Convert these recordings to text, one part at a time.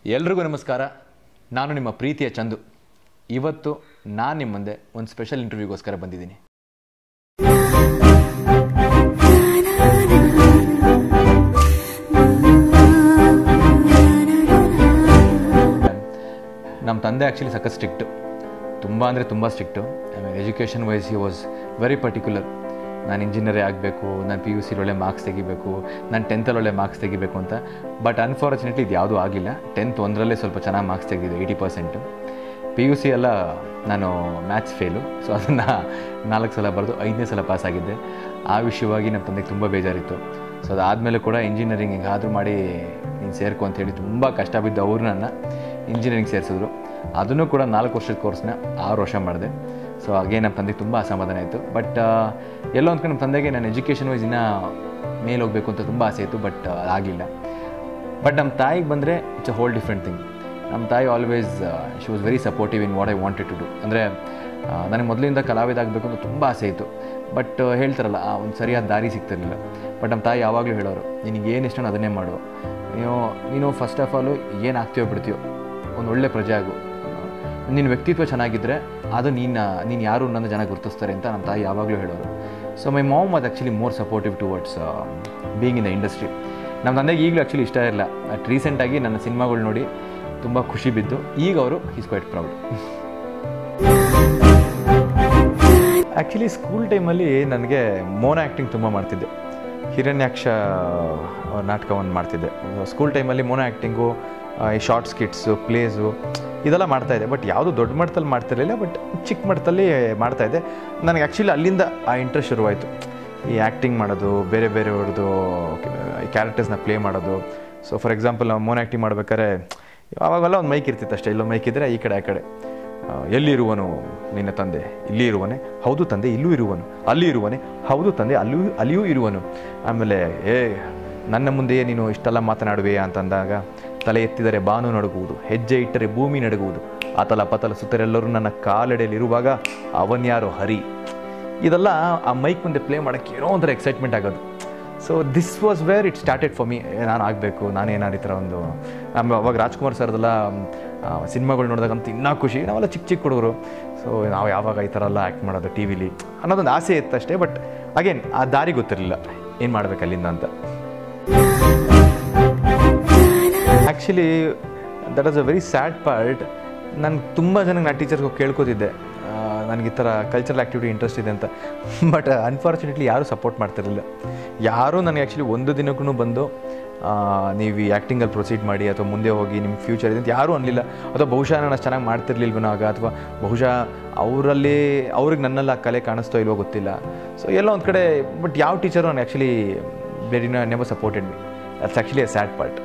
ಎಲ್ರಿಗೂ ನಮಸ್ಕಾರ ನಾನು ನಿಮ್ಮ ಪ್ರೀತಿಯ ಚಂದು ಇವತ್ತು ನಾನು ನಿಮ್ಮ ಮುಂದೆ ಒಂದು ಸ್ಪೆಷಲ್ ಇಂಟರ್ವ್ಯೂಗೋಸ್ಕರ ಬಂದಿದ್ದೀನಿ ನಮ್ಮ ತಂದೆ ಆ್ಯಕ್ಚುಲಿ ಸಖತ್ ಸ್ಟ್ರಿಕ್ಟು ತುಂಬ ಅಂದರೆ ತುಂಬ ಸ್ಟ್ರಿಕ್ಟು ಆಮೇಲೆ education wise he was very particular ನಾನು ಇಂಜಿನಿಯರೇ ಆಗಬೇಕು ನಾನು ಪಿ ಯು ಸಿಲಿ ಒಳ್ಳೆ ಮಾರ್ಕ್ಸ್ ತೆಗಿಬೇಕು ನಾನು ಟೆಂತಲ್ಲಿ ಒಳ್ಳೆ ಮಾರ್ಕ್ಸ್ ತೆಗಿಬೇಕು ಅಂತ ಬಟ್ ಅನ್ಫಾರ್ಚುನೇಟ್ಲಿ ಇದು ಯಾವುದೂ ಆಗಿಲ್ಲ ಟೆಂತ್ ಒಂದರಲ್ಲೇ ಸ್ವಲ್ಪ ಚೆನ್ನಾಗಿ ಮಾರ್ಕ್ಸ್ ತೆಗೆದಿದೆ eighty percent P U C ಎಲ್ಲ ನಾನು ಮ್ಯಾಥ್ಸ್ ಫೇಲು ಸೊ ಅದನ್ನು ನಾಲ್ಕು ಸಲ ಬರೆದು ಐದನೇ ಸಲ ಪಾಸ್ ಆಗಿದ್ದೆ ಆ ವಿಷಯವಾಗಿ ನಮ್ಮ ತಂದೆಗೆ ತುಂಬ ಬೇಜಾರಿತ್ತು ಸೊ ಅದಾದಮೇಲೆ ಕೂಡ ಇಂಜಿನಿಯರಿಂಗ್ ಹಿಂಗಾದರೂ ಮಾಡಿ ನೀನು ಸೇರ್ಕೊ ಅಂತ ಹೇಳಿ ತುಂಬ ಕಷ್ಟ ಬಿದ್ದು ಅವರು ನನ್ನ ಇಂಜಿನಿಯರಿಂಗ್ ಸೇರಿಸಿದ್ರು ಅದನ್ನು ಕೂಡ ನಾಲ್ಕು ವರ್ಷದ ಕೋರ್ಸ್ನ ಆರು ವರ್ಷ ಮಾಡಿದೆ ಸೊ ಹಾಗೆ ನಮ್ಮ ತಂದೆಗೆ ತುಂಬ ಅಸಮಾಧಾನ ಆಯಿತು ಬಟ್ ಎಲ್ಲೋ ಅಂದ್ಕೊಂಡು ನಮ್ಮ ತಂದೆಗೆ ನಾನು ಎಜುಕೇಷನ್ ವೈಸ್ ಇನ್ನೂ ಮೇಲೆ ಹೋಗಬೇಕು ಅಂತ ತುಂಬ ಆಸೆ ಇತ್ತು ಬಟ್ ಆಗಿಲ್ಲ ಬಟ್ ನಮ್ಮ ತಾಯಿಗೆ ಬಂದರೆ it's a whole different thing ನಮ್ಮ ತಾಯಿ always she was very supportive in what I wanted to do ಅಂದರೆ ನನಗೆ ಮೊದಲಿಂದ ಕಲಾವಿದ ಆಗಬೇಕು ಅಂತ ತುಂಬ ಆಸೆ ಇತ್ತು ಬಟ್ ಹೇಳ್ತಾರಲ್ಲ ಆ ಒಂದು ಸರಿಯಾದ ದಾರಿ ಸಿಗ್ತಿರ್ಲಿಲ್ಲ ಬಟ್ ನಮ್ಮ ತಾಯಿ ಯಾವಾಗಲೂ ಹೇಳೋರು ನಿನಗೆ ಏನು ಇಷ್ಟನೋ ಅದನ್ನೇ ಮಾಡು ನೀನು ನೀನು ಫಸ್ಟ್ ಆಫ್ ಆಲು ಏನು ಆಗ್ತೀಯೋ ಬಿಡ್ತೀಯೋ ಒಂದು ಒಳ್ಳೆ ಪ್ರಜೆ ಆಗು ನಿನ್ನ ವ್ಯಕ್ತಿತ್ವ ಚೆನ್ನಾಗಿದ್ದರೆ ಅದು ನೀನು ನೀನು ಯಾರು ನನ್ನ ಜನ ಗುರುತಿಸ್ತಾರೆ ಅಂತ ನಮ್ಮ ತಾಯಿ ಯಾವಾಗಲೂ ಹೇಳೋರು so my mom was actually more supportive towards being in the industry ನಮ್ಮ ತಂದೆಗೆ ಈಗಲೂ ಆ್ಯಕ್ಚುಲಿ ಇಷ್ಟ ಇರಲ್ಲ ಬಟ್ ರೀಸೆಂಟಾಗಿ ನನ್ನ ಸಿನಿಮಾಗಳು ನೋಡಿ ತುಂಬ ಖುಷಿ ಬಿದ್ದು ಈಗ ಅವರು is quite proud actually school ಟೈಮಲ್ಲಿ ನನಗೆ ಮೋನ ಆ್ಯಕ್ಟಿಂಗ್ ತುಂಬ ಮಾಡ್ತಿದ್ದೆ ಹಿರಣ್ಯಾಕ್ಷ ಅವ್ರ ನಾಟಕವನ್ನು ಮಾಡ್ತಿದ್ದೆ ಸ್ಕೂಲ್ ಟೈಮಲ್ಲಿ ಮೋನೋ ಆ್ಯಕ್ಟಿಂಗು ಈ ಶಾರ್ಟ್ ಸ್ಕಿಟ್ಸು ಪ್ಲೇಸು ಇದೆಲ್ಲ ಮಾಡ್ತಾಯಿದ್ದೆ ಬಟ್ ಯಾವುದು ದೊಡ್ಡ ಮಟ್ಟದಲ್ಲಿ ಮಾಡ್ತಿರಲಿಲ್ಲ ಬಟ್ ಚಿಕ್ಕ ಮಟ್ಟದಲ್ಲಿ ಮಾಡ್ತಾಯಿದ್ದೆ ನನಗೆ ಆ್ಯಕ್ಚುಲಿ ಅಲ್ಲಿಂದ ಆ ಇಂಟ್ರೆಸ್ಟ್ ಶುರುವಾಯಿತು ಈ ಆ್ಯಕ್ಟಿಂಗ್ ಮಾಡೋದು ಬೇರೆ ಬೇರೆಯವ್ರದ್ದು ಈ ಕ್ಯಾರೆಕ್ಟರ್ಸ್ನ ಪ್ಲೇ ಮಾಡೋದು ಸೊ ಫಾರ್ ಎಕ್ಸಾಂಪಲ್ ನಾವು ಮೋನ್ ಆ್ಯಕ್ಟಿಂಗ್ ಮಾಡ್ಬೇಕಾದ್ರೆ ಅವಾಗೆಲ್ಲ ಒಂದು ಮೈಕ್ ಇರ್ತಿತ್ತು ಅಷ್ಟೇ ಇಲ್ಲೋ ಮೈಕ್ ಇದ್ದರೆ ಈ ಕಡೆ ಆ ಕಡೆ ಆ, ಎಲ್ಲಿರುವನು ನಿನ್ನ ತಂದೆ ಇಲ್ಲಿ ಇರುವನೆ ಹೌದು ತಂದೆ ಇಲ್ಲೂ ಇರುವನು ಅಲ್ಲಿ ಇರುವನೆ ಹೌದು ತಂದೆ ಅಲ್ಲೂ ಅಲ್ಲಿಯೂ ಇರುವನು ಆಮೇಲೆ ಏ ನನ್ನ ಮುಂದೆಯೇ ನೀನು ಇಷ್ಟೆಲ್ಲ ಮಾತನಾಡುವೆಯಾ ಅಂತಂದಾಗ ತಲೆ ಎತ್ತಿದರೆ ಬಾನು ನಡುಗುವುದು ಹೆಜ್ಜೆ ಇಟ್ಟರೆ ಭೂಮಿ ನಡುಗುವುದು ಅತಲ ಪತಲ ಸುತ್ತರೆಲ್ಲರೂ ನನ್ನ ಕಾಲೆಡೆಯಲ್ಲಿರುವಾಗ ಅವನ್ಯಾರೋ ಹರಿ ಇದೆಲ್ಲ ಆ ಮೈಕ್ ಮುಂದೆ ಪ್ಲೇ ಮಾಡೋಕ್ಕೆ ಏನೋ ಒಂಥರ ಎಕ್ಸೈಟ್ಮೆಂಟ್ ಆಗೋದು so this was where it started for me ನಾನು ಆಗಬೇಕು ನಾನೇನಾದ್ರು ಈ ಥರ ಒಂದು ಆಮೇಲೆ ಅವಾಗ ರಾಜ್ಕುಮಾರ್ ಸರ್ದೆಲ್ಲ ಸಿನಿಮಾಗಳು ನೋಡಿದಾಗಂತೂ ಇನ್ನೂ ಖುಷಿ ನಾವೆಲ್ಲ ಚಿಕ್ಕ ಚಿಕ್ಕ ಹುಡುಗರು ಸೊ ನಾವು ಯಾವಾಗ ಈ ಥರ ಎಲ್ಲ ಆ್ಯಕ್ಟ್ ಮಾಡೋದು ಟಿ ವಿಲಿ ಅನ್ನೋದೊಂದು ಆಸೆ ಇತ್ತು ಅಷ್ಟೇ ಬಟ್ ಅಗೇನ್ ಆ ದಾರಿ ಗೊತ್ತಿರಲಿಲ್ಲ ಏನು ಮಾಡ್ಬೇಕು ಅಲ್ಲಿಂದ ಅಂತ actually that as a very sad part ನಾನು ತುಂಬ ಜನಕ್ಕೆ ನಾನು ಟೀಚರ್ಗೆ ಹೋಗಿ ಕೇಳ್ಕೊತಿದ್ದೆ ನನಗೆ ಈ ಥರ ಕಲ್ಚರಲ್ ಆ್ಯಕ್ಟಿವಿಟಿ ಇಂಟ್ರೆಸ್ಟ್ ಇದೆ ಅಂತ ಬಟ್ ಅನ್ಫಾರ್ಚುನೇಟ್ಲಿ ಯಾರೂ ಸಪೋರ್ಟ್ ಮಾಡ್ತಿರಲಿಲ್ಲ ಯಾರೂ ನನಗೆ ಆ್ಯಕ್ಚುಲಿ ಒಂದು ದಿನಕ್ಕೂ ಬಂದು ಆ, ನೀವು ಈ ಆ್ಯಕ್ಟಿಂಗಲ್ಲಿ ಪ್ರೊಸೀಡ್ ಮಾಡಿ ಅಥವಾ ಮುಂದೆ ಹೋಗಿ ನಿಮ್ಮ ಫ್ಯೂಚರ್ ಇದೆ ಅಂತ ಯಾರೂ ಅನ್ನಲಿಲ್ಲ ಅಥವಾ ಬಹುಶಃ ನಾನು ಅಷ್ಟು ಚೆನ್ನಾಗಿ ಮಾಡ್ತಿರ್ಲಿಲ್ವನೋ ಆಗ ಅಥವಾ ಬಹುಶಃ ಅವರಲ್ಲಿ ಅವ್ರಿಗೆ ನನ್ನೆಲ್ಲ ಆ ಕಲೆ ಕಾಣಿಸ್ತೋ ಇಲ್ವೋ ಗೊತ್ತಿಲ್ಲ ಸೊ ಎಲ್ಲೋ ಒಂದು ಕಡೆ ಬಟ್ ಯಾವ ಟೀಚರು ನಾನು actually very never supported me that's actually a sad part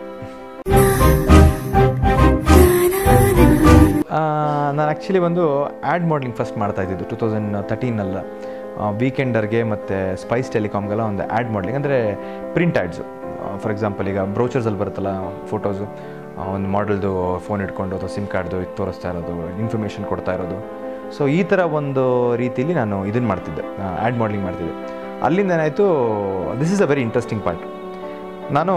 ನಾನು ಆ್ಯಕ್ಚುಲಿ ಒಂದು ಆ್ಯಡ್ ಮಾಡ್ಲಿಂಗ್ ಫಸ್ಟ್ ಮಾಡ್ತಾ ಇದ್ದಿದ್ದು ಟೂ ತೌಸಂಡ್ ತರ್ಟೀನಲ್ಲ ವೀಕೆಂಡರ್ಗೆ ಮತ್ತು ಸ್ಪೈಸ್ ಟೆಲಿಕಾಮ್ಗೆಲ್ಲ ಒಂದು ಆ್ಯಡ್ ಮಾಡ್ಲಿಂಗ್ ಅಂದರೆ ಪ್ರಿಂಟ್ ಆ್ಯಡ್ಸು ಫಾರ್ ಎಕ್ಸಾಂಪಲ್ ಈಗ ಬ್ರೌಚರ್ಸಲ್ಲಿ ಬರುತ್ತಲ್ಲ ಫೋಟೋಸು ಒಂದು ಮಾಡೆಲ್ದು ಫೋನ್ ಇಟ್ಕೊಂಡು ಅಥವಾ ಸಿಮ್ ಕಾರ್ಡ್ದು ಇದು ತೋರಿಸ್ತಾ ಇರೋದು ಇನ್ಫಾರ್ಮೇಷನ್ ಕೊಡ್ತಾ ಇರೋದು ಸೊ ಈ ಥರ ಒಂದು ರೀತಿಯಲ್ಲಿ ನಾನು ಇದನ್ನು ಮಾಡ್ತಿದ್ದೆ ಆ್ಯಡ್ ಮಾಡ್ಲಿಂಗ್ ಮಾಡ್ತಿದ್ದೆ ಅಲ್ಲಿಂದ ಏನಾಯಿತು this is a very interesting part ನಾನು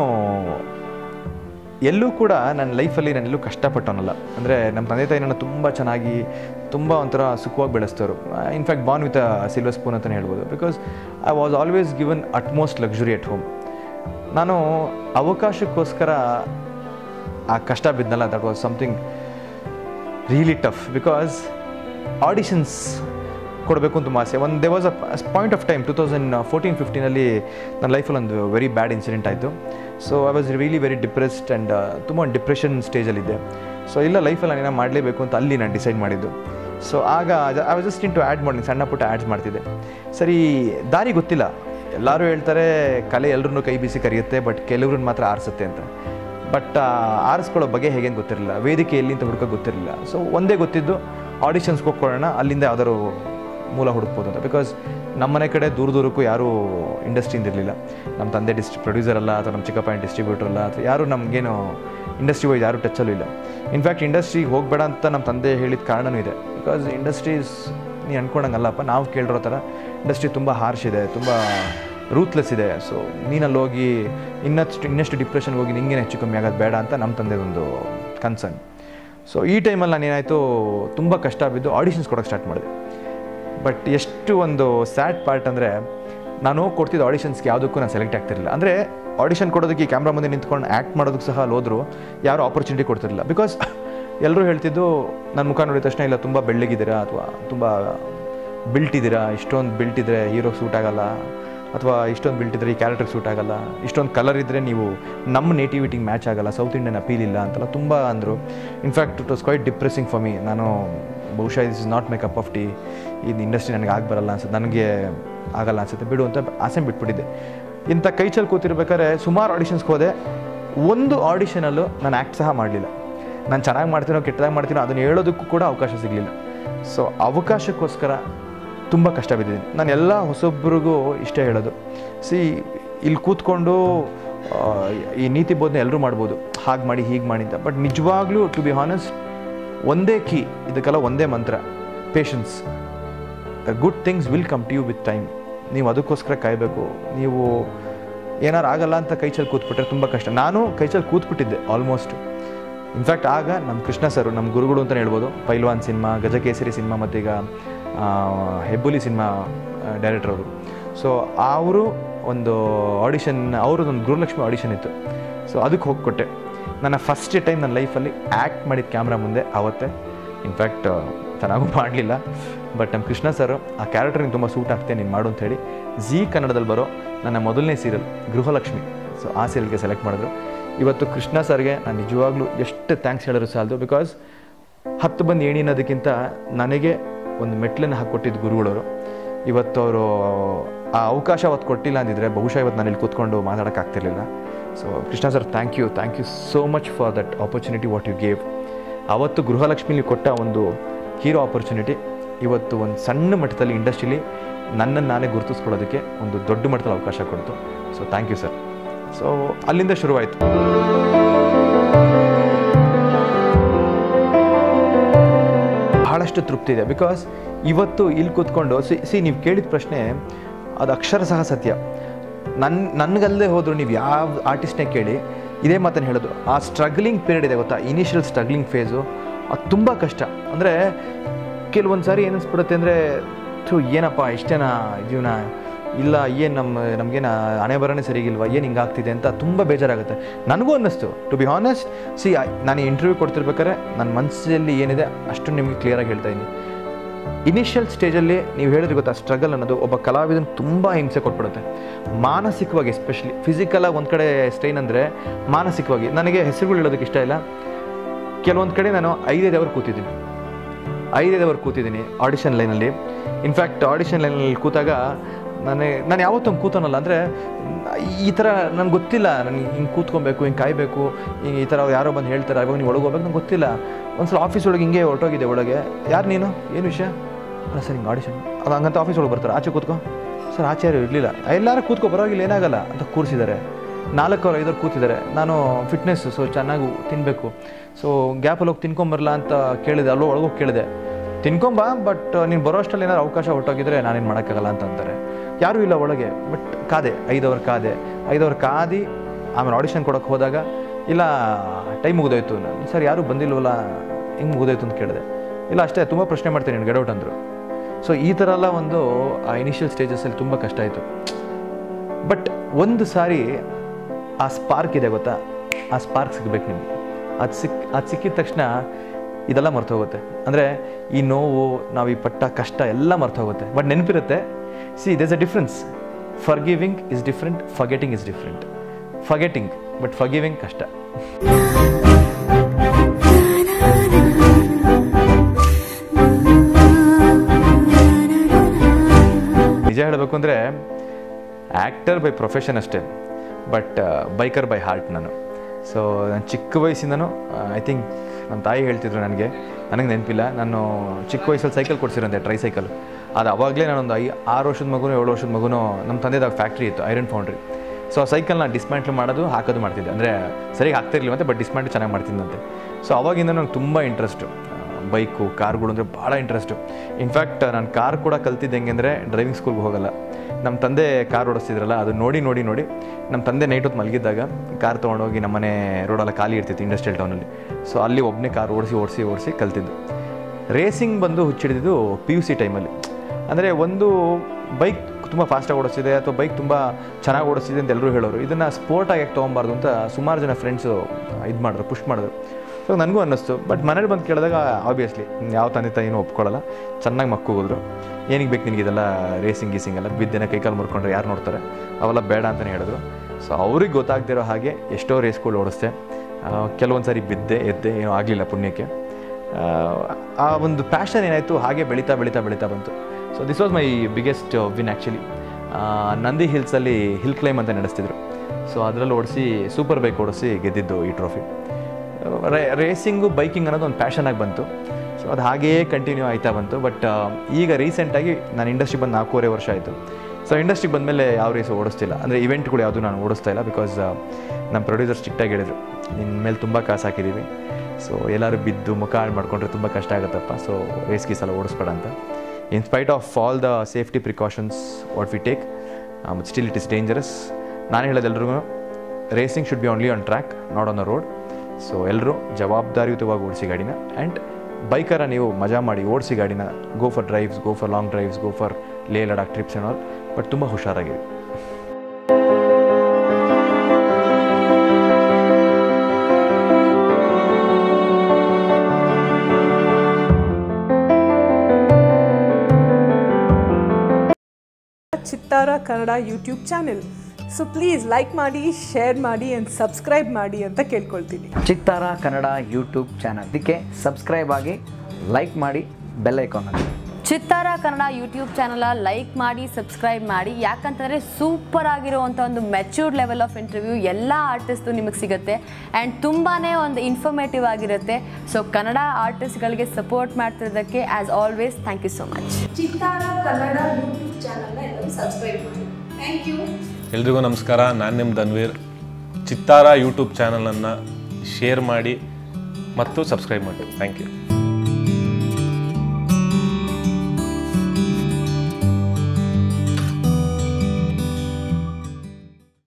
ಎಲ್ಲೂ ಕೂಡ ನನ್ನ ಲೈಫಲ್ಲಿ ನಾನು ಎಲ್ಲೂ ಕಷ್ಟಪಟ್ಟವನಲ್ಲ ಅಂದರೆ ನಮ್ಮ ತಂದೆ ತಾಯಿ ನನ್ನ ತುಂಬ ಚೆನ್ನಾಗಿ ತುಂಬ ಒಂಥರ ಸುಖವಾಗಿ ಬೆಳೆಸ್ತವರು in fact born with silver spoon ಅಂತಲೇ ಹೇಳ್ಬೋದು because I was always given utmost luxury at home ನಾನು ಅವಕಾಶಕ್ಕೋಸ್ಕರ ಆ ಕಷ್ಟ ಬಿದ್ದನಲ್ಲ that was something really tough because auditions ಕೊಡಬೇಕು ಅಂತ ತುಂಬ ಆಸೆ ಒಂದು they was a point of time two thousand fourteen ಫಿಫ್ಟೀನಲ್ಲಿ ನನ್ನ ಲೈಫಲ್ಲಿ ಒಂದು ವೆರಿ ಬ್ಯಾಡ್ ಇನ್ಸಿಡೆಂಟ್ ಆಯಿತು so I was really very depressed and ತುಂಬ ಒಂದು ಡಿಪ್ರೆಷನ್ ಸ್ಟೇಜಲ್ಲಿದ್ದೆ ಸೊ ಇಲ್ಲ ಲೈಫಲ್ಲಿ ನಾನು ಏನೋ ಮಾಡಲೇಬೇಕು ಅಂತ ಅಲ್ಲಿ ನಾನು ಡಿಸೈಡ್ ಮಾಡಿದ್ದು ಸೊ ಆಗ I was just in to ad ಮಾಡಿ ಸಣ್ಣ ಪುಟ್ಟ ಆ್ಯಡ್ಸ್ ಮಾಡ್ತಿದ್ದೆ ಸರಿ ದಾರಿ ಗೊತ್ತಿಲ್ಲ ಎಲ್ಲರೂ ಹೇಳ್ತಾರೆ ಕಲೆ ಎಲ್ಲರನ್ನೂ ಕೈ ಬೀಸಿ ಕರೆಯುತ್ತೆ ಬಟ್ ಕೆಲವ್ರನ್ನ ಮಾತ್ರ ಆರಿಸುತ್ತೆ ಅಂತ ಬಟ್ ಆರಿಸ್ಕೊಳ್ಳೋ ಬಗ್ಗೆ ಹೇಗೇನು ಗೊತ್ತಿರಲಿಲ್ಲ ವೇದಿಕೆ ಎಲ್ಲಿ ಅಂತ ಹುಡುಕೋ ಗೊತ್ತಿರಲಿಲ್ಲ ಸೊ ಒಂದೇ ಗೊತ್ತಿದ್ದು ಆಡಿಷನ್ಸ್ಗೆ ಹೋಗ್ಕೊಳ್ಳೋಣ ಅಲ್ಲಿಂದ ಯಾವ್ದಾದ್ರು ಮೂಲ ಹುಡುಕ್ಬೋದು ಅಂತ ಬಿಕಾಸ್ ನಮ್ಮನೆ ಕಡೆ ದೂರ ದೂರಕ್ಕೂ ಯಾರೂ ಇಂಡಸ್ಟ್ರಿಯಿಂದ ಇರಲಿಲ್ಲ ನಮ್ಮ ತಂದೆ ಡಿಸ್ಟ್ರಿ ಪ್ರೊಡ್ಯೂಸರ್ ಅಲ್ಲ ಅಥವಾ ನಮ್ಮ ಚಿಕ್ಕಪ್ಪ ಡಿಸ್ಟ್ರಿಬ್ಯೂಟರ್ ಅಲ್ಲ ಅಥವಾ ಯಾರೂ ನಮಗೇನು ಇಂಡಸ್ಟ್ರಿ ವೈಸ್ ಯಾರೂ ಟಚ್ಚಲ್ಲೂ ಇಲ್ಲ ಇನ್ಫ್ಯಾಕ್ಟ್ ಇಂಡಸ್ಟ್ರಿಗೆ ಹೋಗಬೇಡ ಅಂತ ನಮ್ಮ ತಂದೆ ಹೇಳಿದ ಕಾರಣವೂ ಇದೆ ಬಿಕಾಸ್ ಇಂಡಸ್ಟ್ರೀಸ್ ನೀ ಅನ್ಕೊಂಡಂಗಲ್ಲಪ್ಪ ನಾವು ಕೇಳಿರೋ ಥರ ಇಂಡಸ್ಟ್ರಿ ತುಂಬ ಹಾರ್ಶ್ ಇದೆ ತುಂಬ ರೂತ್ಲೆಸ್ ಇದೆ ಸೊ ನೀನಲ್ಲಿ ಹೋಗಿ ಇನ್ನಷ್ಟು ಇನ್ನಷ್ಟು ಡಿಪ್ರೆಷನ್ಗೆ ಹೋಗಿ ನಿಂಗೇನು ಹೆಚ್ಚು ಕಮ್ಮಿ ಆಗೋದು ಬೇಡ ಅಂತ ನಮ್ಮ ತಂದೆದೊಂದು ಕನ್ಸರ್ನ್ ಸೊ ಈ ಟೈಮಲ್ಲಿ ನಾನು ಏನಾಯಿತು ತುಂಬ ಕಷ್ಟ ಬಿದ್ದು ಆಡಿಷನ್ಸ್ ಕೊಡೋಕ್ಕೆ ಸ್ಟಾರ್ಟ್ ಮಾಡಿದೆ ಬಟ್ ಎಷ್ಟು ಒಂದು ಸ್ಯಾಡ್ ಪಾರ್ಟ್ ಅಂದರೆ ನಾನು ಕೊಡ್ತಿದ್ದ ಆಡಿಷನ್ಸ್ಗೆ ಯಾವುದಕ್ಕೂ ನಾನು ಸೆಲೆಕ್ಟ್ ಆಗ್ತಿರಲಿಲ್ಲ ಅಂದರೆ ಆಡಿಷನ್ ಕೊಡೋದಕ್ಕೆ ಈ ಕ್ಯಾಮ್ರಾ ಮುಂದೆ ನಿಂತ್ಕೊಂಡು ಆ್ಯಕ್ಟ್ ಮಾಡೋದಕ್ಕೆ ಸಹ ಅಲ್ಲಿ ಹೋದ್ರು ಯಾರು ಆಪರ್ಚುನಿಟಿ ಕೊಡ್ತಿರಲಿಲ್ಲ ಬಿಕಾಸ್ ಎಲ್ಲರೂ ಹೇಳ್ತಿದ್ದು ನನ್ನ ಮುಖ ನೋಡಿದ ತಕ್ಷಣ ಇಲ್ಲ ತುಂಬ ಬೆಳ್ಳಗಿದ್ದೀರಾ ಅಥವಾ ತುಂಬ ಬಿಲ್ಟ್ ಇದ್ದೀರಾ ಇಷ್ಟೊಂದು ಬಿಲ್ಟ್ ಇದ್ದರೆ ಹೀರೋಗೆ ಸೂಟ್ ಆಗಲ್ಲ ಅಥವಾ ಇಷ್ಟೊಂದು ಬಿಲ್ಟ್ ಇದ್ದರೆ ಈ ಕ್ಯಾರೆಕ್ಟರ್ಗೆ ಸೂಟ್ ಆಗಲ್ಲ ಇಷ್ಟೊಂದು ಕಲರ್ ಇದ್ದರೆ ನೀವು ನಮ್ಮ ನೇಟಿವಿಟಿಗೆ ಮ್ಯಾಚ್ ಆಗಲ್ಲ ಸೌತ್ ಇಂಡಿಯನ್ ಅಪೀಲ್ ಇಲ್ಲ ಅಂತೆಲ್ಲ ತುಂಬ ಅಂದರು in fact it was quite depressing for me ನಾನು ಬಹುಶಃ this is not my cup of tea ಇದು ಇಂಡಸ್ಟ್ರಿ ನನಗೆ ಆಗಿ ಬರಲ್ಲ ಅನ್ಸುತ್ತೆ ನನಗೆ ಆಗಲ್ಲ ಅನ್ಸುತ್ತೆ ಬಿಡು ಅಂತ ಆಸೆ ಬಿಟ್ಬಿಟ್ಟಿದ್ದೆ ಇಂಥ ಕೈಚಲ್ಲಿ ಕೂತಿರ್ಬೇಕಾದ್ರೆ ಸುಮಾರು ಆಡಿಷನ್ಸ್ಗೆ ಹೋದೆ ಒಂದು ಆಡಿಷನಲ್ಲೂ ನಾನು ಆ್ಯಕ್ಟ್ ಸಹ ಮಾಡಲಿಲ್ಲ ನಾನು ಚೆನ್ನಾಗಿ ಮಾಡ್ತೀನೋ ಕೆಟ್ಟದಾಗಿ ಮಾಡ್ತೀನೋ ಅದನ್ನು ಹೇಳೋದಕ್ಕೂ ಕೂಡ ಅವಕಾಶ ಸಿಗಲಿಲ್ಲ ಸೊ ಅವಕಾಶಕ್ಕೋಸ್ಕರ ತುಂಬ ಕಷ್ಟ ಬಿದ್ದಿದ್ದೀನಿ ನಾನು ಎಲ್ಲ ಹೊಸೊಬ್ಬರಿಗೂ ಇಷ್ಟೇ ಹೇಳೋದು ಸಿ ಇಲ್ಲಿ ಕೂತ್ಕೊಂಡು ಆ, ಈ ನೀತಿ ಬೋಧನೆ ಎಲ್ಲರೂ ಮಾಡ್ಬೋದು ಹಾಗೆ ಮಾಡಿ ಹೀಗೆ ಮಾಡಿ ಅಂತ ಬಟ್ ನಿಜವಾಗ್ಲೂ ಟು ಬಿ ಹಾನೆಸ್ಟ್ ಒಂದೇ ಕೀ ಇದಕ್ಕೆಲ್ಲ ಒಂದೇ ಮಂತ್ರ patience good things will come to you with time ನೀವು ಅದಕ್ಕೋಸ್ಕರ ಕಾಯಬೇಕು ನೀವು ಏನಾರು ಆಗಲ್ಲ ಅಂತ ಕೈಚಲ್ಲಿ ಕೂತ್ಬಿಟ್ರೆ ತುಂಬ ಕಷ್ಟ ನಾನು ಕೈಚಲ್ಲಿ ಕೂತ್ಬಿಟ್ಟಿದ್ದೆ ಆಲ್ಮೋಸ್ಟ್ ಇನ್ಫ್ಯಾಕ್ಟ್ ಆಗ ನಮ್ಮ ಕೃಷ್ಣ ಸರ್ ನಮ್ಮ ಗುರುಗಳು ಅಂತಲೇ ಹೇಳ್ಬೋದು ಪೈಲ್ವಾನ್ ಸಿನಿಮಾ ಗಜಕೇಸರಿ ಸಿನಿಮಾ ಮತ್ತೀಗ ಆ, ಹೆಬ್ಬುಲಿ ಸಿನಿಮಾ ಡೈರೆಕ್ಟರ್ ಅವರು ಸೊ ಅವರು ಒಂದು ಆಡಿಷನ್ ಅವ್ರದ್ದು ಒಂದು ಗೃಹಲಕ್ಷ್ಮಿ ಆಡಿಷನ್ ಇತ್ತು ಸೊ ಅದಕ್ಕೆ ಹೋಗಿ ಕೊಟ್ಟೆ ನನ್ನ ಫಸ್ಟ್ ಟೈಮ್ ನನ್ನ ಲೈಫಲ್ಲಿ ಆ್ಯಕ್ಟ್ ಮಾಡಿದ ಕ್ಯಾಮ್ರಾ ಮುಂದೆ ಆವತ್ತೇ ಇನ್ಫ್ಯಾಕ್ಟ್ ಚೆನ್ನಾಗೂ ಮಾಡಲಿಲ್ಲ ಬಟ್ ನಮ್ಮ ಕೃಷ್ಣ ಸರ್ ಆ ಕ್ಯಾರೆಕ್ಟರ್ ನಿಂಗೆ ತುಂಬ ಸೂಟ್ ಆಗ್ತೆ ನೀನು ಮಾಡು ಅಂತ ಹೇಳಿ ಜಿ ಕನ್ನಡದಲ್ಲಿ ಬರೋ ನನ್ನ ಮೊದಲನೇ ಸೀರಿಯಲ್ ಗೃಹಲಕ್ಷ್ಮಿ ಸೊ ಆ ಸೀರಿಯಲ್ಗೆ ಸೆಲೆಕ್ಟ್ ಮಾಡಿದ್ರು ಇವತ್ತು ಕೃಷ್ಣ ಸರ್ಗೆ ನಾನು ನಿಜವಾಗ್ಲೂ ಎಷ್ಟು ಥ್ಯಾಂಕ್ಸ್ ಹೇಳಿದ್ರು ಸಾಲದು ಬಿಕಾಸ್ ಹತ್ತು ಬಂದು ಏಣಿ ಅನ್ನೋದಕ್ಕಿಂತ ನನಗೆ ಒಂದು ಮೆಟ್ಲನ್ನು ಹಾಕ್ಕೊಟ್ಟಿದ್ದು ಗುರುಗಳವರು ಇವತ್ತು ಅವರು ಆ ಅವಕಾಶ ಅವತ್ತು ಕೊಟ್ಟಿಲ್ಲ ಅಂದಿದ್ರೆ ಬಹುಶಃ ಇವತ್ತು ನಾನು ಇಲ್ಲಿ ಕೂತ್ಕೊಂಡು ಮಾತಾಡೋಕ್ಕಾಗ್ತಿರ್ಲಿಲ್ಲ so Krishna sir thank you thank you so much for that opportunity what you gave ಅವತ್ತು ಗೃಹಲಕ್ಷ್ಮಿಲಿ ಕೊಟ್ಟ ಒಂದು ಹೀರೋ ಆಪರ್ಚುನಿಟಿ ಇವತ್ತು ಒಂದು ಸಣ್ಣ ಮಟ್ಟದಲ್ಲಿ ಇಂಡಸ್ಟ್ರಿಲಿ ನನ್ನನ್ನು ನಾನೇ ಗುರುತಿಸ್ಕೊಳ್ಳೋದಕ್ಕೆ ಒಂದು ದೊಡ್ಡ ಮಟ್ಟದಲ್ಲಿ ಅವಕಾಶ ಕೊಡ್ತು so thank you sir so ಅಲ್ಲಿಂದ ಶುರುವಾಯಿತು ಬಹಳಷ್ಟು ತೃಪ್ತಿ ಇದೆ ಬಿಕಾಸ್ ಇವತ್ತು ಇಲ್ಲಿ ಕೂತ್ಕೊಂಡು ಸಿ ಸಿ ನೀವು ಕೇಳಿದ ಪ್ರಶ್ನೆ ಅದು ಅಕ್ಷರ ಸಹ ಸತ್ಯ ನನ್ನ ನನಗಲ್ಲದೆ ಹೋದ್ರು ನೀವು ಯಾವ ಆರ್ಟಿಸ್ಟ್ನೇ ಕೇಳಿ ಇದೇ ಮಾತನ್ನು ಹೇಳೋದು ಆ ಸ್ಟ್ರಗ್ಲಿಂಗ್ ಪೀರಿಯಡ್ ಇದೆ ಗೊತ್ತಾ ಇನಿಷಿಯಲ್ ಸ್ಟ್ರಗ್ಲಿಂಗ್ ಫೇಸು ಅದು ತುಂಬ ಕಷ್ಟ ಅಂದರೆ ಕೆಲವೊಂದು ಸಾರಿ ಏನಿಸ್ಬಿಡುತ್ತೆ ಅಂದರೆ ಥೂ ಏನಪ್ಪ ಇಷ್ಟೇನಾ ಜೀವನ ಇಲ್ಲ ಏನು ನಮ್ಮ ನಮಗೇನು ಹಣೆ ಬರೋನೇ ಸರಿಗಿಲ್ವಾ ಏನು ಹಿಂಗಾಗ್ತಿದೆ ಅಂತ ತುಂಬ ಬೇಜಾರಾಗುತ್ತೆ ನನಗೂ ಅನ್ನಿಸ್ತು ಟು ಬಿ ಹಾನೆಸ್ಟ್ ಸಿ ನಾನು ಇಂಟರ್ವ್ಯೂ ಕೊಡ್ತಿರ್ಬೇಕಾದ್ರೆ ನನ್ನ ಮನಸ್ಸಲ್ಲಿ ಏನಿದೆ ಅಷ್ಟು ನಿಮಗೆ ಕ್ಲಿಯರಾಗಿ ಹೇಳ್ತಾ ಇದ್ದೀನಿ ಇನಿಷಿಯಲ್ ಸ್ಟೇಜಲ್ಲಿ ನೀವು ಹೇಳಿದ್ರೆ ಗೊತ್ತಾ ಸ್ಟ್ರಗಲ್ ಅನ್ನೋದು ಒಬ್ಬ ಕಲಾವಿದನ ತುಂಬ ಹಿಂಸೆ ಕೊಟ್ಬಿಡುತ್ತೆ ಮಾನಸಿಕವಾಗಿ ಎಸ್ಪೆಷಲಿ ಫಿಸಿಕಲಾಗಿ ಒಂದು ಕಡೆ ಸ್ಟ್ರೈನ್ ಅಂದರೆ ಮಾನಸಿಕವಾಗಿ ನನಗೆ ಹೆಸರುಗಳು ಹೇಳೋದಕ್ಕೆ ಇಷ್ಟ ಇಲ್ಲ ಕೆಲವೊಂದು ಕಡೆ ನಾನು ಐದೈದು ಅವರ್ ಕೂತಿದ್ದೀನಿ ಐದೈದು ಅವರ್ ಕೂತಿದ್ದೀನಿ ಆಡಿಷನ್ ಲೈನಲ್ಲಿ ಇನ್ಫ್ಯಾಕ್ಟ್ ಆಡಿಷನ್ ಲೈನಲ್ಲಿ ಕೂತಾಗ ನನಗೆ ನಾನು ಯಾವತ್ತೂ ಹಂಗೆ ಕೂತನಲ್ಲ ಅಂದರೆ ಈ ಥರ ನನಗೆ ಗೊತ್ತಿಲ್ಲ ನನಗೆ ಹಿಂಗೆ ಕೂತ್ಕೊಬೇಕು ಹಿಂಗೆ ಕಾಯಬೇಕು ಹಿಂಗೆ ಈ ಥರ ಯಾರೋ ಬಂದು ಹೇಳ್ತಾರೆ ಅವಾಗ ನೀವು ಒಳಗೆ ಹೋಗ್ಬೇಕು ನಂಗೆ ಗೊತ್ತಿಲ್ಲ ಒಂದ್ಸಲ ಆಫೀಸ್ ಒಳಗೆ ಹಿಂಗೆ ಹೊರಟೋಗಿದೆ ಒಳಗೆ ಯಾರು ನೀನು ಏನು ವಿಷಯ ಅಲ್ಲ ಸರ್ ಹಿಂಗೆ ಆಡಿಷನ್ ಅದು ಹಂಗಂತ ಆಫೀಸ್ ಒಳಗೆ ಬರ್ತಾರೆ ಆಚೆ ಕೂತ್ಕೊ ಸರ್ ಆಚೆ ಯಾರು ಇರಲಿಲ್ಲ ಎಲ್ಲರೂ ಕೂತ್ಕೊ ಪರವಾಗಿಲ್ಲ ಏನಾಗಲ್ಲ ಅಂತ ಕೂರಿಸಿದ್ದಾರೆ ನಾಲ್ಕವ್ರು ಐದವ್ರು ಕೂತಿದ್ದಾರೆ ನಾನು ಫಿಟ್ನೆಸ್ ಸೊ ಚೆನ್ನಾಗಿ ತಿನ್ನಬೇಕು ಸೊ ಗ್ಯಾಪಲ್ಲಿ ಹೋಗಿ ತಿನ್ಕೊಂಬರಲ್ಲ ಅಂತ ಕೇಳಿದೆ ಅಲ್ಲೋ ಒಳಗೋಗಿ ಕೇಳಿದೆ ತಿನ್ಕೊಂಬ ಬಟ್ ನೀನು ಬರೋ ಅಷ್ಟರಲ್ಲಿ ಏನಾದ್ರು ಅವಕಾಶ ಹೊರಟೋಗಿದ್ರೆ ನಾನೇನು ಮಾಡೋಕ್ಕಾಗಲ್ಲ ಅಂತ ಅಂತಾರೆ ಯಾರೂ ಇಲ್ಲ ಒಳಗೆ ಬಟ್ ಕಾದೆ ಐದವರ್ ಕಾದೆ ಐದವರ್ ಕಾದಿ ಆಮೇಲೆ ಆಡಿಷನ್ ಕೊಡೋಕ್ಕೆ ಹೋದಾಗ ಇಲ್ಲ ಟೈಮ್ ಮುಗಿದೋಯ್ತು ನಾನು ಸರ್ ಯಾರೂ ಬಂದಿಲ್ವಲ್ಲ ಹಿಂಗೆ ಮುಗಿದೋಯ್ತು ಅಂತ ಕೇಳಿದೆ ಇಲ್ಲ ಅಷ್ಟೇ ತುಂಬ ಪ್ರಶ್ನೆ ಮಾಡ್ತೀನಿ ನೀನು ಗೆಡೌಟ್ ಅಂದರು ಸೊ ಈ ಥರ ಎಲ್ಲ ಒಂದು ಆ ಇನಿಷಿಯಲ್ ಸ್ಟೇಜಸಲ್ಲಿ ತುಂಬ ಕಷ್ಟ ಆಯಿತು ಬಟ್ ಒಂದು ಸಾರಿ ಆ ಸ್ಪಾರ್ಕ್ ಇದೆ ಗೊತ್ತಾ ಆ ಸ್ಪಾರ್ಕ್ ಸಿಗ್ಬೇಕು ನಿಮಗೆ ಅದು ಸಿಕ್ ಅದು ಸಿಕ್ಕಿದ ತಕ್ಷಣ ಇದೆಲ್ಲ ಮರ್ತೋಗುತ್ತೆ ಅಂದರೆ ಈ ನೋವು ನಾವು ಈ ಪಟ್ಟ ಕಷ್ಟ ಎಲ್ಲ ಮರ್ತೋಗುತ್ತೆ ಬಟ್ ನೆನಪಿರುತ್ತೆ ಸಿ there's a difference forgiving is different forgetting is different forgetting but forgiving ಕಷ್ಟ ನಿಜ ಹೇಳಬೇಕು ಅಂದರೆ ಆ್ಯಕ್ಟರ್ ಬೈ ಪ್ರೊಫೆಷನ್ ಅಷ್ಟೇ ಬಟ್ ಬೈಕರ್ ಬೈ ಹಾರ್ಟ್ ನಾನು ಸೊ ನಾನು ಚಿಕ್ಕ ವಯಸ್ಸಿಂದನೂ ಐ ಥಿಂಕ್ ನಮ್ಮ ತಾಯಿ ಹೇಳ್ತಿದ್ರು ನನಗೆ ನನಗೆ ನೆನಪಿಲ್ಲ ನಾನು ಚಿಕ್ಕ ವಯಸ್ಸಲ್ಲಿ ಸೈಕಲ್ ಕೊಡ್ಸಿರಂತೆ ಟ್ರೈ ಸೈಕಲ್ ಅದು ಅವಾಗಲೇ ನಾನೊಂದು ಐ ಆರು ವರ್ಷದ ಮಗುನೂ ಏಳು ವರ್ಷದ ಮಗುನೂ ನಮ್ಮ ತಂದೆದಾಗ ಫ್ಯಾಕ್ಟ್ರಿ ಇತ್ತು ಐರನ್ ಫೌಂಡ್ರಿ ಸೊ ಆ ಸೈಕಲ್ನ ಡಿಸ್ಮ್ಯಾಂಟ್ಲ್ ಮಾಡೋದು ಹಾಕೋದು ಮಾಡ್ತಿದ್ದೆ ಅಂದರೆ ಸರಿಯಾಗಿ ಆಗ್ತಿರ್ಲಿಲ್ಲ ಬಟ್ ಡಿಸ್ಮ್ಯಾಂಟ್ಲ್ ಚೆನ್ನಾಗಿ ಮಾಡ್ತಿದ್ದಂತೆ ಸೊ ಅವಾಗಿಂದ ನನಗೆ ತುಂಬ ಇಂಟ್ರೆಸ್ಟು ಬೈಕು ಕಾರ್ಗಳು ಅಂದರೆ ಭಾಳ ಇಂಟ್ರೆಸ್ಟು ಇನ್ಫ್ಯಾಕ್ಟ್ ನಾನು ಕಾರ್ ಕೂಡ ಕಲ್ತಿದ್ದು ಹೆಂಗೆ ಅಂದರೆ ಡ್ರೈವಿಂಗ್ ಸ್ಕೂಲ್ಗೆ ಹೋಗಲ್ಲ ನಮ್ಮ ತಂದೆ ಕಾರ್ ಓಡಿಸ್ತಿದ್ರಲ್ಲ ಅದು ನೋಡಿ ನೋಡಿ ನೋಡಿ ನಮ್ಮ ತಂದೆ ನೈಟ್ ಹೊತ್ತು ಮಲಗಿದ್ದಾಗ ಕಾರ್ ತೊಗೊಂಡೋಗಿ ನಮ್ಮನೆ ರೋಡೆಲ್ಲ ಖಾಲಿ ಇರ್ತಿತ್ತು ಇಂಡಸ್ಟ್ರಿಯಲ್ ಟೌನಲ್ಲಿ ಸೊ ಅಲ್ಲಿ ಒಬ್ಬನೇ ಕಾರ್ ಓಡಿಸಿ ಓಡಿಸಿ ಓಡಿಸಿ ಕಲ್ತಿದ್ದು ರೇಸಿಂಗ್ ಬಂದು ಹುಚ್ಚಿಡಿದಿದ್ದು ಪಿ ಯು ಸಿ ಟೈಮಲ್ಲಿ ಅಂದರೆ ಒಂದು ಬೈಕ್ ತುಂಬ ಫಾಸ್ಟಾಗಿ ಓಡಿಸ್ತಿದೆ ಅಥವಾ ಬೈಕ್ ತುಂಬ ಚೆನ್ನಾಗಿ ಓಡಿಸ್ತಿದೆ ಅಂತ ಎಲ್ಲರೂ ಹೇಳೋರು ಇದನ್ನು ಸ್ಪೋರ್ಟಾಗಿ ಯಾಕೆ ತೊಗೊಬಾರ್ದು ಅಂತ ಸುಮಾರು ಜನ ಫ್ರೆಂಡ್ಸು ಇದು ಮಾಡಿದ್ರು ಪುಷ್ ಮಾಡಿದ್ರು ಸೊ ನನಗೂ ಅನ್ನಿಸ್ತು ಬಟ್ ಮನೇಲಿ ಬಂದು ಕೇಳಿದಾಗ ಆಬ್ವಿಯಸ್ಲಿ ಯಾವ ತಂದೆ ತಾಯಿನೂ ಒಪ್ಕೊಳ್ಳಲ್ಲ ಚೆನ್ನಾಗಿ ಮಕ್ಕೋಗಿದ್ರು ಏನಕ್ಕೆ ಬೇಕು ನಿನಗೆ ಇದೆಲ್ಲ ರೇಸಿಂಗ್ ಗೀಸಿಂಗ್ ಎಲ್ಲ ಬಿದ್ದೇನೆ ಕೈಕಾಲು ಮುರ್ಕೊಂಡ್ರೆ ಯಾರು ನೋಡ್ತಾರೆ ಅವೆಲ್ಲ ಬೇಡ ಅಂತಲೇ ಹೇಳಿದ್ರು ಸೊ ಅವ್ರಿಗೆ ಗೊತ್ತಾಗ್ದಿರೋ ಹಾಗೆ ಎಷ್ಟೋ ರೇಸ್ಗಳು ಓಡಿಸ್ದೆ ಕೆಲವೊಂದು ಸಾರಿ ಬಿದ್ದೆ ಎದ್ದೆ ಏನೂ ಆಗಲಿಲ್ಲ ಪುಣ್ಯಕ್ಕೆ ಆ, ಆ ಒಂದು ಪ್ಯಾಷನ್ ಏನಾಯಿತು ಹಾಗೆ ಬೆಳೀತಾ ಬೆಳೀತಾ ಬೆಳೀತಾ ಬಂತು so this was my biggest win actually Nandi ಹಿಲ್ಸಲ್ಲಿ ಹಿಲ್ ಕ್ಲೈಮ್ ಅಂತ ನಡೆಸ್ತಿದ್ರು ಸೊ ಅದರಲ್ಲಿ ಓಡಿಸಿ ಸೂಪರ್ ಬೈಕ್ ಓಡಿಸಿ ಗೆದ್ದಿದ್ದು ಈ ಟ್ರೋಫಿ ರೇ ರೇಸಿಂಗು ಬೈಕಿಂಗ್ ಅನ್ನೋದು ಒಂದು ಪ್ಯಾಷನಾಗಿ ಬಂತು ಸೊ ಅದು ಹಾಗೆಯೇ ಕಂಟಿನ್ಯೂ ಆಯ್ತಾ ಬಂತು ಬಟ್ ಈಗ ರೀಸೆಂಟಾಗಿ ನಾನು ಇಂಡಸ್ಟ್ರಿ ಬಂದು ನಾಲ್ಕೂವರೆ ವರ್ಷ ಆಯಿತು ಸೊ ಇಂಡಸ್ಟ್ರಿಗೆ ಬಂದಮೇಲೆ ಯಾವ ರೇಸು ಓಡಿಸ್ತಿಲ್ಲ ಅಂದರೆ ಇವೆಂಟ್ಗಳು ಯಾವುದು ನಾನು ಓಡಿಸ್ತಾ ಇಲ್ಲ ಬಿಕಾಸ್ ನಮ್ಮ ಪ್ರೊಡ್ಯೂಸರ್ ಸ್ಟ್ರಿಕ್ಟಾಗಿ ಹೇಳಿದರು ನಿನ್ನ ಮೇಲೆ ತುಂಬ ಕಾಸು ಹಾಕಿದ್ದೀವಿ ಸೊ ಎಲ್ಲರೂ ಬಿದ್ದು ಮುಖ ಹಾಳು ಮಾಡ್ಕೊಂಡ್ರೆ ತುಂಬ ಕಷ್ಟ ಆಗುತ್ತಪ್ಪ ಸೊ ರೇಸ್ ಗೀಸ್ ಎಲ್ಲ ಓಡಿಸ್ಬೇಡ ಅಂತ in spite of all the safety precautions what we take but still it is dangerous ನಾನು ಹೇಳೋದು ಎಲ್ರಿಗೂ racing should be only on track not on the road so ಎಲ್ಲರೂ ಜವಾಬ್ದಾರಿಯುತವಾಗಿ ಓಡಿಸಿ ಗಾಡಿನ ಆ್ಯಂಡ್ ಬೈಕರ ನೀವು ಮಜಾ ಮಾಡಿ ಓಡಿಸಿ ಗಾಡಿನ go for drives go for long drives go for Leh Ladakh trips all but ತುಂಬ ಹುಷಾರಾಗಿರಿ Chittara Kannada YouTube channel so please like ಮಾಡಿ ಶೇರ್ ಮಾಡಿ ಆ್ಯಂಡ್ ಸಬ್ಸ್ಕ್ರೈಬ್ ಮಾಡಿ ಅಂತ ಕೇಳ್ಕೊಳ್ತೀನಿ ಚಿತ್ತಾರ ಕನ್ನಡ ಯೂಟ್ಯೂಬ್ ಚಾನಲ್ ಇದಕ್ಕೆ ಸಬ್ಸ್ಕ್ರೈಬ್ ಆಗಿ ಲೈಕ್ ಮಾಡಿ ಬೆಲ್ ಐಕಾನ್ ಹಾಕಿ Chittara Kannada YouTube channel like ಮಾಡಿ ಸಬ್ಸ್ಕ್ರೈಬ್ ಮಾಡಿ ಯಾಕಂತಂದರೆ ಸೂಪರ್ ಆಗಿರುವಂಥ ಒಂದು ಮೆಚ್ಯೂರ್ಡ್ ಲೆವೆಲ್ ಆಫ್ ಇಂಟರ್ವ್ಯೂ ಎಲ್ಲ ಆರ್ಟಿಸ್ಟು ನಿಮಗೆ ಸಿಗುತ್ತೆ ಆ್ಯಂಡ್ ತುಂಬಾ ಒಂದು ಇನ್ಫಾರ್ಮೇಟಿವ್ ಆಗಿರುತ್ತೆ ಸೊ ಕನ್ನಡ ಆರ್ಟಿಸ್ಟ್ಗಳಿಗೆ ಸಪೋರ್ಟ್ ಮಾಡ್ತಿರೋದಕ್ಕೆ as always thank you so much Chittara Kannada YouTube ಚಾನಲ್ನ ಎಲ್ಲರೂ ಸಬ್ಸ್ಕ್ರೈಬ್ ಮಾಡಿ ಥ್ಯಾಂಕ್ ಯು ಎಲ್ರಿಗೂ ನಮಸ್ಕಾರ ನಾನು ನಿಮ್ಮ ಧನ್ವೀರ್ ಚಿತ್ತಾರ ಯೂಟ್ಯೂಬ್ ಚಾನಲನ್ನು ಶೇರ್ ಮಾಡಿ ಮತ್ತು ಸಬ್ಸ್ಕ್ರೈಬ್ ಮಾಡಿ ಥ್ಯಾಂಕ್ ಯು